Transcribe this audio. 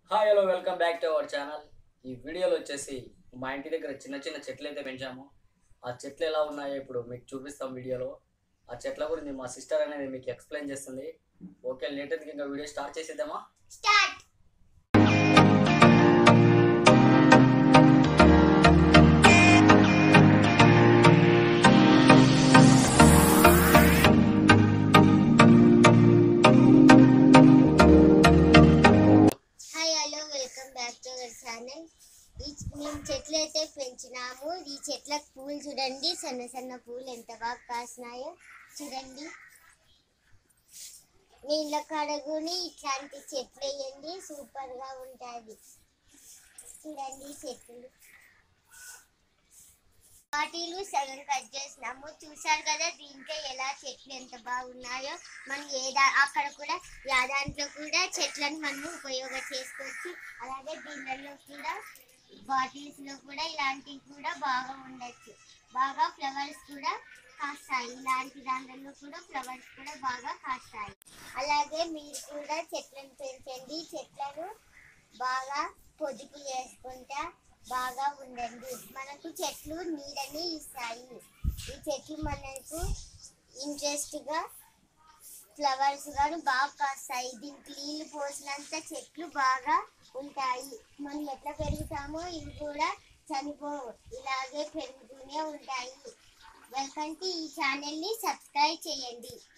hi hello welcome back to our channel ఈ వీడియోలో వచ్చేసి మా ఇంటి దగ్గర చిన్న చిన్న చెట్లు అయితే పెంచాము ఆ చెట్లు ఎలా ఉన్నాయో ఇప్పుడు మీకు చూపిస్తాం వీడియోలో ఆ చెట్ల గురించి మా సిస్టర్ అనేది మీకు ఎక్స్ప్లెయిన్ చేస్తుంది ఓకే లేట్ ఎందుకు ఇంకా వీడియో స్టార్ట్ చేసేద్దామా start hi hello welcome back to our channel ఈ మేము చెట్లు అయితే పెంచినాము ఈ చెట్లకు పూలు చూడండి సన్న సన్న పూలు ఎంత బాగా కాసినాయో చూడండి మీ ఇళ్ళ కాడగుని ఇట్లాంటి చెట్లు వేయండి సూపర్ గా ఉంటుంది చూడండి చెట్లు వాటిలు సగం కట్ చేసినాము చూసారు కదా దీంట్లో ఎలా చెట్లు ఎంత బాగున్నాయో మనం ఏ దా- అక్కడ కూడా యా దాంట్లో కూడా చెట్లను మనము ఉపయోగం చేసుకోవచ్చు అలాగే దీనిలో కూడా బాటిల్స్ లో కూడా ఇలాంటివి కూడా బాగా ఉండొచ్చు బాగా ఫ్లవర్స్ కూడా కాస్తాయి ఇలాంటి దాంట్లో కూడా ఫ్లవర్స్ కూడా బాగా కాస్తాయి అలాగే మీరు కూడా చెట్లను పెంచండి చెట్లను బాగా పొదుపు చేసుకుంటా బాగా ఉండండి మనకు చెట్లు నీడని ఇస్తాయి ఈ చెట్లు మనకు ఇంట్రెస్ట్ గా ఫ్లవర్స్ గాను బాగా కాస్తాయి దీనికి నీళ్లు పోసినంత చెట్లు బాగా ఉంటాయి మనం ఎట్లా పెరుగుతామో ఇవి కూడా చనిపోవు ఇలాగే పెరుగుతూనే ఉంటాయి వెల్కమ్ టు ఈ ఛానల్ ని సబ్స్క్రైబ్ చేయండి